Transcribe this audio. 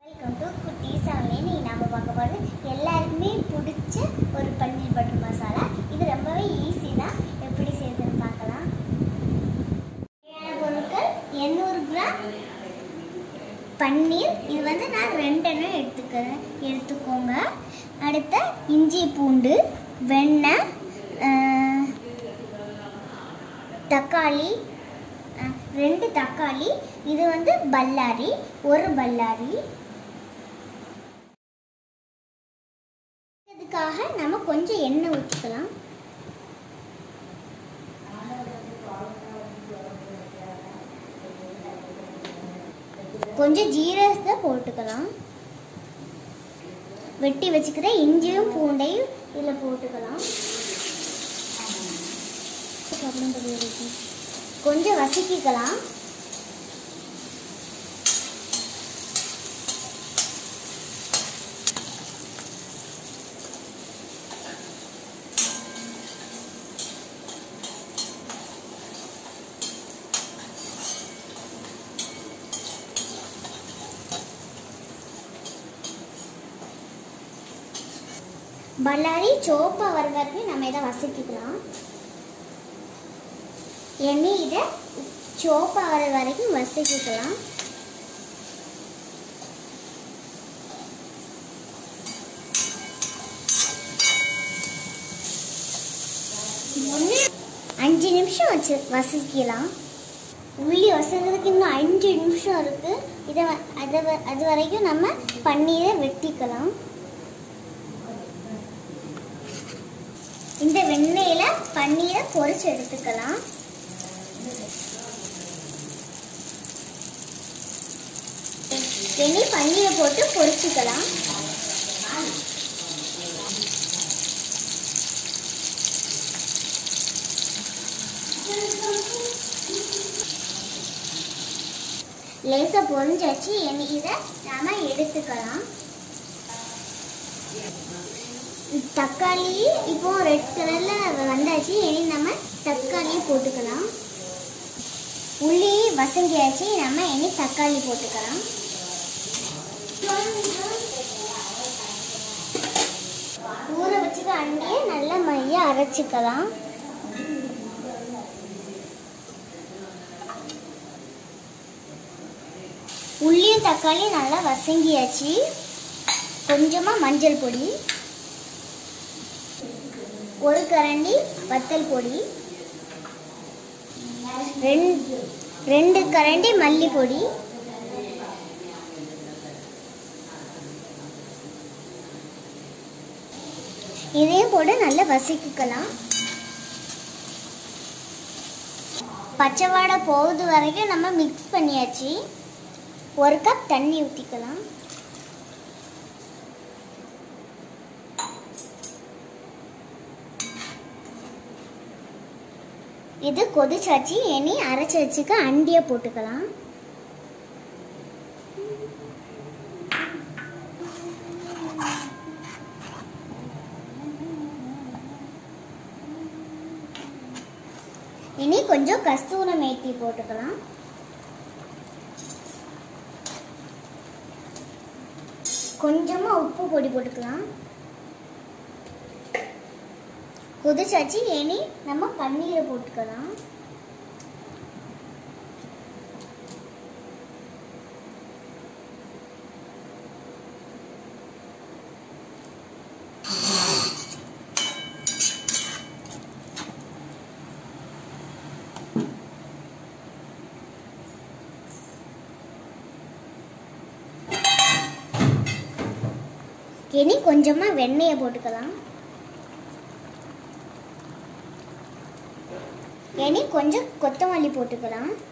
welcome to குட்டி சமையல் நீ நம்ம பார்க்க போகிறது எல்லாருக்குமே பிடிச்ச ஒரு பன்னீர் பட்டர் மசாலா இது ரொம்பவே ஈஸி தான் எப்படி செய்யுதுன்னு பார்க்கலாம் தேவையான பொருட்கள் எண்ணூறு கிராம் பன்னீர் இது வந்து நான் ரெண்டெண்ணம் எடுத்துக்கிறேன் எடுத்துக்கோங்க அடுத்த இஞ்சி பூண்டு வெண்ணெய் அஹ், தக்காளி அஹ், ரெண்டு தக்காளி இது வந்து பல்லாரி ஒரு பல்லாரி இதுக்காக நம்ம கொஞ்சம் எண்ணெய் ஊற்றிக்கலாம் கொஞ்சம் ஜீரகத்தை போட்டுக்கலாம் வெட்டி வச்சுக்கிற இஞ்சியும் பூண்டையும் இதில் போட்டுக்கலாம் கொஞ்சம் வதக்கிக்கலாம் பல்லாரி சோப்பா வர வரைக்கும் நம்ம இதை வசக்கிக்கலாம் எண்ணி இதை சோப்பா வர வரைக்கும் வசக்கிக்கலாம் ஒன்று அஞ்சு நிமிஷம் வச்சு வசக்கிக்கலாம் உள்ளி வசங்கிறதுக்கு இன்னும் அஞ்சு நிமிஷம் இருக்கு இதை வ- அதை வ- அது வரைக்கும் நம்ம பன்னீரை வெட்டிக்கலாம் இந்த வெண்ணெயில பன்னீரை பொரிச்சு எடுத்துக்கலாம் இனி பன்னீரை போட்டு பொரிச்சுக்கலாம் லேசா பொரிஞ்சாச்சு இனி இதை நாம எடுத்துக்கலாம் தக்காளி இப்போ ரெட் கலர்ல வந்தாச்சு இனி நம்ம தக்காளி போட்டுக்கலாம் உள்ளி வசங்கியாச்சு நம்ம இனி தக்காளி போட்டுக்கலாம் ஊற வச்சுக்க அண்டியே நல்லா மைய அரைச்சிக்கலாம் உள்ளியும் தக்காளியும் நல்லா வசங்கியாச்சு கொஞ்சமா மஞ்சள் பொடி ஒரு கரண்டி வத்தல் பொடி ரெண்டு ரெண்டு கரண்டி மல்லி பொடி இதையும் போட்டு நல்லா வசிக்கலாம் பச்சை வாடை போகுது வரைக்கும் நம்ம மிக்ஸ் பண்ணியாச்சு ஒரு கப் தண்ணி ஊற்றிக்கலாம் இது கொதிச்சாச்சு இனி அரைச்சி வச்சுக்க அண்டியை போட்டுக்கலாம் இனி கொஞ்சம் கஸ்தூர மேத்தி போட்டுக்கலாம் கொஞ்சமா உப்பு பொடி போட்டுக்கலாம் கொதிச்சாச்சு இனி நம்ம பன்னீரை போட்டுக்கலாம் இனி கொஞ்சமா வெண்ணெயை போட்டுக்கலாம் இனி கொஞ்சம் கொத்தமல்லி போட்டுக்கலாம்